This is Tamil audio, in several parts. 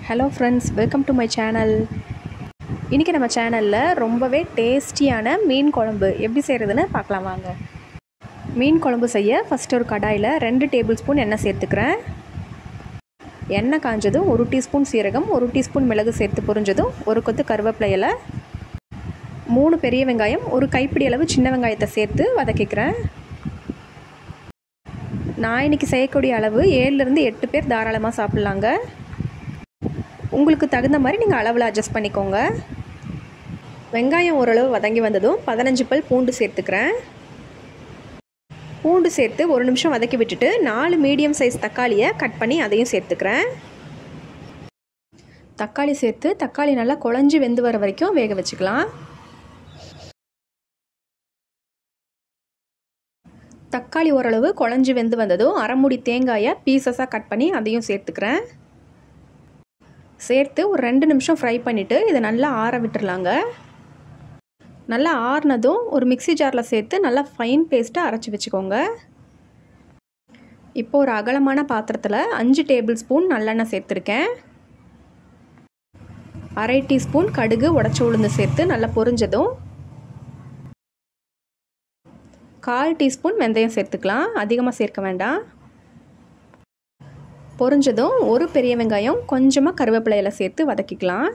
hello friends welcome to my channel இன்றைக்கி நம்ம சேனலில் ரொம்பவே டேஸ்டியான மீன் குழம்பு எப்படி செய்கிறதுன்னு பார்க்கலாம் வாங்க மீன் குழம்பு செய்ய ஃபஸ்ட்டு ஒரு கடாயில் ரெண்டு டேபிள் ஸ்பூன் எண்ணெய் சேர்த்துக்கிறேன் எண்ணெய் காஞ்சதும் ஒரு டீஸ்பூன் சீரகம் ஒரு டீஸ்பூன் மிளகு சேர்த்து பொரிஞ்சதும் ஒரு கொத்து கருவேப்பிலை இலை மூணு பெரிய வெங்காயம் ஒரு கைப்பிடி அளவு சின்ன வெங்காயத்தை சேர்த்து வதக்கிக்கிறேன் நான் இன்றைக்கி செய்யக்கூடிய அளவு ஏழுலேருந்து எட்டு பேர் தாராளமாக சாப்பிட்லாங்க உங்களுக்கு தகுந்த மாதிரி நீங்கள் அளவில் அட்ஜஸ்ட் பண்ணிக்கோங்க வெங்காயம் ஓரளவு வதங்கி வந்ததும் பதினஞ்சு பல் பூண்டு சேர்த்துக்கிறேன் பூண்டு சேர்த்து ஒரு நிமிஷம் வதக்கி விட்டுட்டு நாலு மீடியம் சைஸ் தக்காளியை கட் பண்ணி அதையும் சேர்த்துக்கிறேன் தக்காளி சேர்த்து தக்காளி நல்லா குழஞ்சி வெந்து வர வரைக்கும் வேக வச்சுக்கலாம் தக்காளி ஓரளவு குழஞ்சி வெந்து வந்ததும் அரைமுடி தேங்காயை பீசஸாக கட் பண்ணி அதையும் சேர்த்துக்கிறேன் சேர்த்து ஒரு ரெண்டு நிமிஷம் ஃப்ரை பண்ணிவிட்டு இதை நல்லா ஆற விட்டுறலாங்க நல்லா ஆறுனதும் ஒரு மிக்சி ஜாரில் சேர்த்து நல்லா ஃபைன் பேஸ்ட்டாக அரைச்சி வச்சுக்கோங்க இப்போ ஒரு அகலமான பாத்திரத்தில் அஞ்சு டேபிள் ஸ்பூன் நல்லெண்ணெய் சேர்த்துருக்கேன் அரை டீஸ்பூன் கடுகு உடச்சி உளுந்து சேர்த்து நல்லா பொரிஞ்சதும் கால் டீஸ்பூன் வெந்தயம் சேர்த்துக்கலாம் அதிகமாக சேர்க்க வேண்டாம் பொரிஞ்சதும் ஒரு பெரிய வெங்காயம் கொஞ்சமாக கருவேப்பிலையில் சேர்த்து வதக்கிக்கலாம்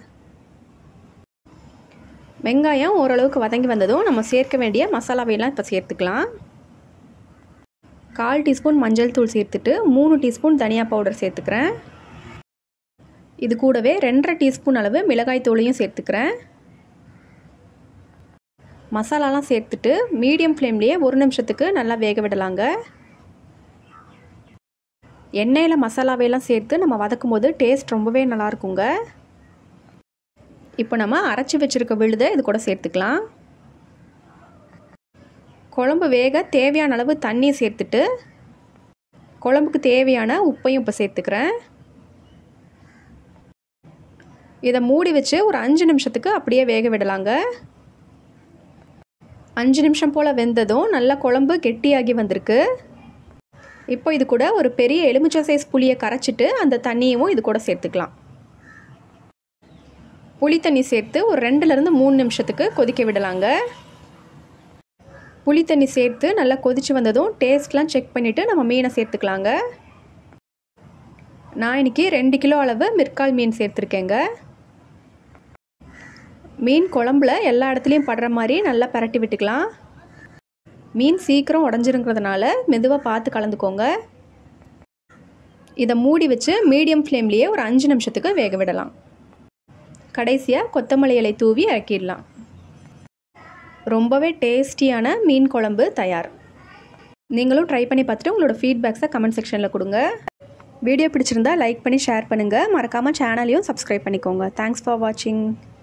வெங்காயம் ஓரளவுக்கு வதங்கி வந்ததும் நம்ம சேர்க்க வேண்டிய மசாலாவையெல்லாம் இப்போ சேர்த்துக்கலாம் கால் டீஸ்பூன் மஞ்சள் தூள் சேர்த்துட்டு மூணு டீஸ்பூன் தனியா பவுடர் சேர்த்துக்கிறேன் இது கூடவே ரெண்டரை டீஸ்பூன் அளவு மிளகாய் தூளையும் சேர்த்துக்கிறேன் மசாலாலாம் சேர்த்துட்டு மீடியம் ஃப்ளேம்லேயே ஒரு நிமிஷத்துக்கு நல்லா வேக விடலாங்க எண்ணெயில் மசாலாவையெல்லாம் சேர்த்து நம்ம வதக்கும் போது டேஸ்ட் ரொம்பவே நல்லாயிருக்குங்க இப்போ நம்ம அரைச்சி வச்சுருக்க விழுதை இது கூட சேர்த்துக்கலாம் குழம்பு வேக தேவையான அளவு தண்ணியை சேர்த்துட்டு குழம்புக்கு தேவையான உப்பையும் இப்போ சேர்த்துக்கிறேன் இதை மூடி வச்சு ஒரு அஞ்சு நிமிஷத்துக்கு அப்படியே வேக விடலாங்க அஞ்சு நிமிஷம் போல் வெந்ததும் நல்லா குழம்பு கெட்டியாகி வந்திருக்கு இப்போ இது கூட ஒரு பெரிய எலுமிச்சை சைஸ் புளியை கரைச்சிட்டு அந்த தண்ணியவும் இது கூட சேர்த்துக்கலாம் புளி தண்ணி சேர்த்து ஒரு ரெண்டுலேருந்து மூணு நிமிஷத்துக்கு கொதிக்க விடலாங்க புளி தண்ணி சேர்த்து நல்லா கொதித்து வந்ததும் டேஸ்ட்லாம் செக் பண்ணிவிட்டு நம்ம மீனை சேர்த்துக்கலாங்க நான் இன்றைக்கி ரெண்டு கிலோ அளவு மிர்கால் மீன் சேர்த்துருக்கேங்க மீன் குழம்புல எல்லா இடத்துலையும் படுற மாதிரி நல்லா பரட்டி விட்டுக்கலாம் மீன் சீக்கிரம் உடஞ்சிருங்கிறதுனால மெதுவாக பார்த்து கலந்துக்கோங்க இதை மூடி வச்சு மீடியம் ஃப்ளேம்லேயே ஒரு அஞ்சு நிமிஷத்துக்கு வேக விடலாம் கடைசியாக கொத்தமல்லி இலை தூவி இறக்கிடலாம் ரொம்பவே டேஸ்டியான மீன் குழம்பு தயார் நீங்களும் ட்ரை பண்ணி பார்த்துட்டு உங்களோட ஃபீட்பேக்ஸை கமெண்ட் செக்ஷனில் கொடுங்க வீடியோ பிடிச்சிருந்தா லைக் பண்ணி ஷேர் பண்ணுங்கள் மறக்காமல் சேனலையும் சப்ஸ்கிரைப் பண்ணிக்கோங்க தேங்க்ஸ் ஃபார் வாட்சிங்